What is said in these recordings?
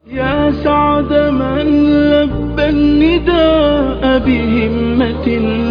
يا سعد من لبى النداء بهمة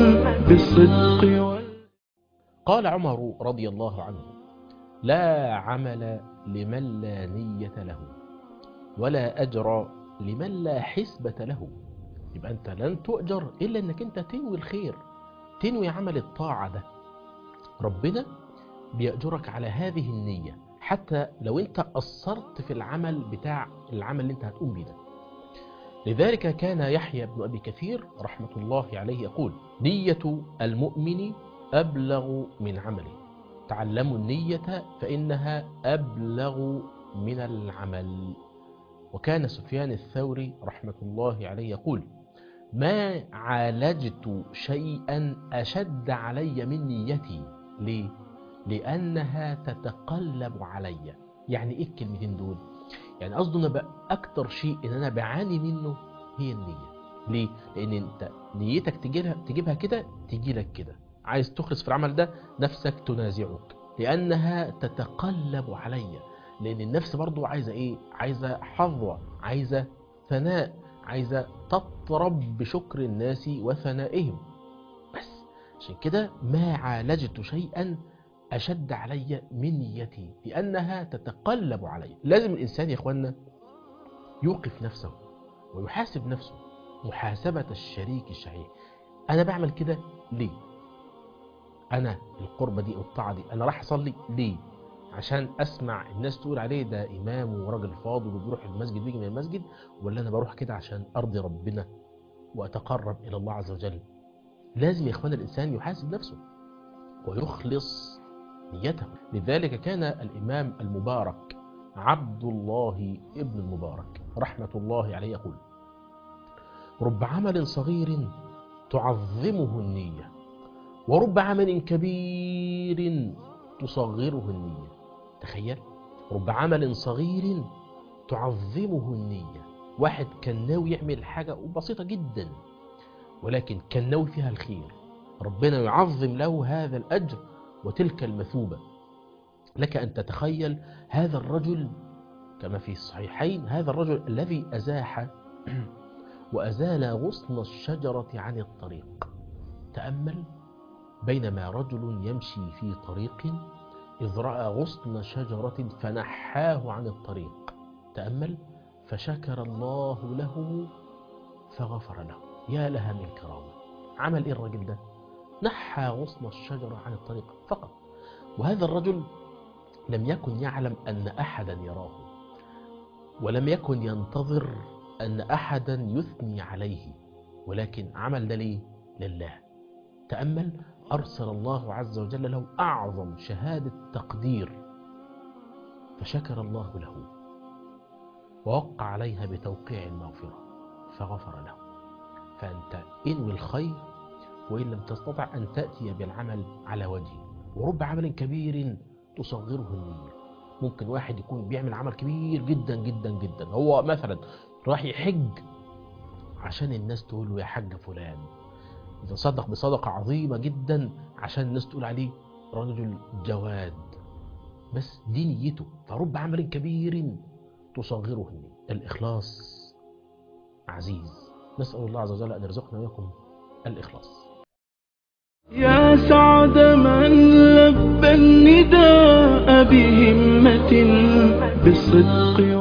بالصدق وال... قال عمر رضي الله عنه لا عمل لمن لا نية له ولا أجر لمن لا حسبة له يبقى أنت لن تؤجر إلا أنك أنت تنوي الخير تنوي عمل الطاعة ده ربنا بيأجرك على هذه النية حتى لو أنت قصرت في العمل بتاع العمل اللي أنت هتقوم بيه ده لذلك كان يحيى بن أبي كثير رحمة الله عليه يقول نية المؤمن أبلغ من عمله تعلموا النية فإنها أبلغ من العمل وكان سفيان الثوري رحمة الله عليه يقول ما عالجت شيئا أشد علي من نيتي ليه؟ لأنها تتقلب علي يعني إيه الكلمتين دول؟ يعني قصده أنا بقى أكتر شيء إن أنا بعاني منه هي النية ليه؟ لأن أنت نيتك تجيبها, تجيبها كده تجي لك كده عايز تخلص في العمل ده نفسك تنازعك لأنها تتقلب علي لأن النفس برضو عايزة إيه؟ عايزة حظوة عايزة ثناء عايزة تطرب بشكر الناس وثنائهم بس عشان كده ما عالجت شيئا أشد علي من نيتي لأنها تتقلب علي لازم الإنسان يا إخوانا يوقف نفسه ويحاسب نفسه محاسبة الشريك الشحيح أنا بعمل كده ليه أنا القربة دي أو الطاعة دي أنا راح أصلي ليه عشان أسمع الناس تقول عليه ده إمام وراجل فاضل وبيروح المسجد ويجي من المسجد ولا أنا بروح كده عشان أرضي ربنا وأتقرب إلى الله عز وجل لازم يا إخوان الإنسان يحاسب نفسه ويخلص نيته لذلك كان الإمام المبارك عبد الله ابن المبارك رحمة الله عليه يقول رب عمل صغير تعظمه النية ورب عمل كبير تصغره النية تخيل رب عمل صغير تعظمه النية واحد كان ناوي يعمل حاجة بسيطة جدا ولكن كان ناوي فيها الخير ربنا يعظم له هذا الأجر وتلك المثوبة لك أن تتخيل هذا الرجل كما في الصحيحين هذا الرجل الذي أزاح وأزال غصن الشجرة عن الطريق تأمل بينما رجل يمشي في طريق إذ رأى غصن شجرة فنحاه عن الطريق تأمل فشكر الله له فغفر له يا لها من كرامة عمل إيه الرجل ده نحى غصن الشجرة عن الطريق فقط وهذا الرجل لم يكن يعلم أن أحدا يراه ولم يكن ينتظر أن أحدا يثني عليه ولكن عمل ده ليه لله تأمل أرسل الله عز وجل له أعظم شهادة تقدير فشكر الله له ووقع عليها بتوقيع المغفرة فغفر له فأنت انوي الخير وإن لم تستطع أن تأتي بالعمل على وجهه ورب عمل كبير تصغره النية ممكن واحد يكون بيعمل عمل كبير جدا جدا جدا هو مثلا راح يحج عشان الناس تقول له يا حج فلان يتصدق بصدقة عظيمة جدا عشان الناس تقول عليه رجل جواد بس دي نيته فرب عمل كبير تصغره النية الإخلاص عزيز نسأل الله عز وجل أن يرزقنا وياكم الإخلاص يا سعد من لبى النداء بهمة بالصدق